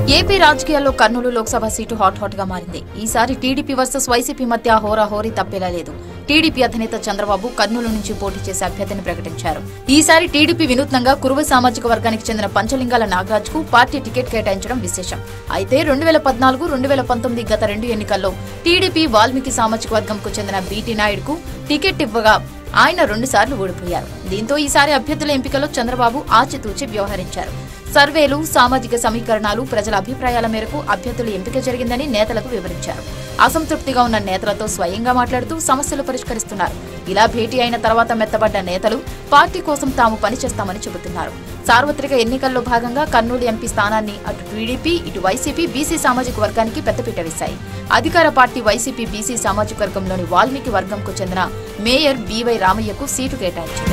AP రాజకీయాల్లో Kurnool Lok Sabha seat hot hot గా మారింది ఈసారి టీడీపీ వర్సెస్ వైసీపీ మధ్య హోరాహోరీ తప్పేలా లేదు టీడీపీ అధినేత చంద్రబాబు కర్నూలు నుంచి పోటీ చేసే అభ్యర్థిని ప్రకటించారు ఈసారి టీడీపీ వినూత్నంగా కురువ సామాజిక వర్గానికి చెందిన పంచలింగాల నాగరాజ్ కు పార్టీ టికెట్ కేటాయించడం విశేషం అయితే రెండు వేల పద్నాలుగు రెండు వేల పంతొమ్మిది గత రెండు ఎన్నికల్లో టీడీపీ వాల్మీకి సామాజిక వర్గంకు చెందిన బీటీ నాయుడుకు టికెట్ ఇవ్వగా ఆయన రెండుసార్లు ఓడిపోయారు దీంతో ఈసారి అభ్యర్థుల ఎంపికలో చంద్రబాబు ఆచితూచి వ్యవహరించారు సర్వేలు సామాజిక సమీకరణాలు ప్రజల అభిప్రాయాల మేరకు అభ్యర్థుల ఎంపిక జరిగిందని నేతలకు వివరించారు అసంతృప్తిగా ఉన్న నేతలతో స్వయంగా మాట్లాడుతూ సమస్యలు పరిష్కరిస్తున్నారు ఇలా భేటీ అయిన తర్వాత మెత్తబడ్డ నేతలు పార్టీ కోసం తాము పనిచేస్తామని చెబుతున్నారు సార్వత్రిక ఎన్నికల్లో భాగంగా కర్నూలు ఎంపీ స్థానాన్ని అటు టీడీపీ ఇటు వైసీపీ బీసీ సామాజిక వర్గానికి పెద్దపీట వేశాయి అధికార పార్టీ వైసీపీ బీసీ సామాజిక వర్గంలోని వాల్మీకి వర్గంకు చెందిన మేయర్ బీవై రామయ్యకు సీటు కేటాయించింది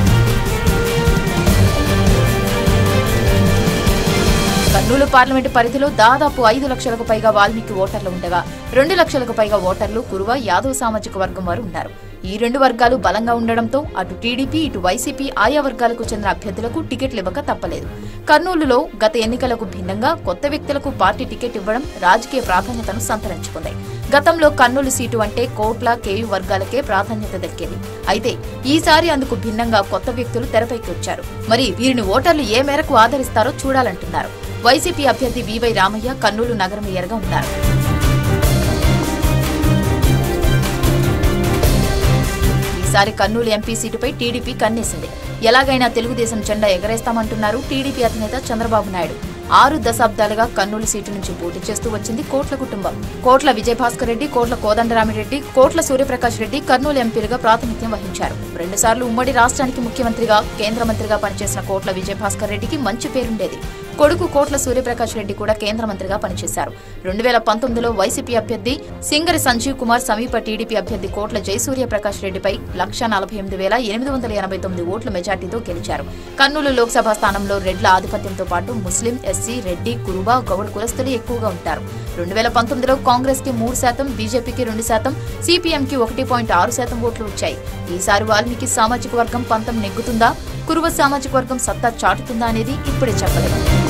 కర్నూలు పార్లమెంటు పరిధిలో దాదాపు ఐదు లక్షలకు పైగా వాల్మీకి ఓటర్లు ఉండగా రెండు లక్షలకు పైగా ఓటర్లు కురువ యాదవ్ సామాజిక వర్గం వారు ఉన్నారు ఈ రెండు వర్గాలు బలంగా ఉండడంతో అటు టీడీపీ ఇటు వైసీపీ ఆయా వర్గాలకు చెందిన అభ్యర్థులకు టికెట్లు ఇవ్వక తప్పలేదు కర్నూలులో గత ఎన్నికలకు భిన్నంగా కొత్త వ్యక్తులకు పార్టీ టికెట్ ఇవ్వడం రాజకీయ ప్రాధాన్యతను సంతరించుకుంది గతంలో కర్నూలు సీటు అంటే కోట్ల కేయు వర్గాలకే ప్రాధాన్యత దక్కేది అయితే ఈసారి అందుకు భిన్నంగా కొత్త వ్యక్తులు తెరపైకి వచ్చారు మరి వీరిని ఓటర్లు ఏ మేరకు ఆదరిస్తారో చూడాలంటున్నారు వైసీపీ అభ్యర్థి వివై రామయ్య కర్నూలు నగర మేయర్గా ఉన్నారు ఈసారి కర్నూలు ఎంపీ సీటుపై టీడీపీ కన్నేసింది ఎలాగైనా తెలుగుదేశం జెండా ఎగరేస్తామంటున్నారు టీడీపీ అధినేత చంద్రబాబు నాయుడు ఆరు దశాబ్దాలుగా కర్నూలు సీటు నుంచి పోటీ చేస్తూ వచ్చింది కోట్ల కుటుంబం కోట్ల విజయభాస్కర్ రెడ్డి కోట్ల కోదండరామిరెడ్డి కోట్ల సూర్యప్రకాష్ రెడ్డి కర్నూలు ఎంపీలుగా ప్రాతినిధ్యం వహించారు రెండుసార్లు ఉమ్మడి రాష్ట్రానికి ముఖ్యమంత్రిగా కేంద్ర మంత్రిగా పనిచేసిన కోట్ల విజయభాస్కర్ రెడ్డికి మంచి పేరుండేది కొడుకు కోట్ల సూర్యప్రకాష్ రెడ్డి కూడా కేంద్ర మంత్రిగా పనిచేశారు రెండు వేల పంతొమ్మిదిలో వైసీపీ అభ్యర్థి సింగరి సంజీవ్ కుమార్ సమీప టీడీపీ అభ్యర్థి కోట్ల జయసూర్య ప్రకాష్ రెడ్డిపై లక్ష నలభై ఎనిమిది వేల ఎనిమిది వందల ఎనభై తొమ్మిది ఓట్ల మెజార్టీతో గెలిచారు కర్నూలు లోక్సభ స్థానంలో రెడ్ల ఆధిపత్యంతో పాటు ముస్లిం ఎస్సీ రెడ్డి కురుబా గౌడ్ కులస్తులు ఎక్కువగా ఉంటారు రెండు వేల పంతొమ్మిదిలో కాంగ్రెస్ కి మూడు శాతం బీజేపీకి రెండు శాతం సిపిఎంకి ఒకటి పాయింట్ ఆరు శాతం ఓట్లు వచ్చాయి ఈసారి వాల్మీకి సామాజిక వర్గం పంతం నెగ్గుతుందా కురువ సామాజిక వర్గం సత్తా చాటుతుందా అనేది ఇప్పుడే చెప్పలేదు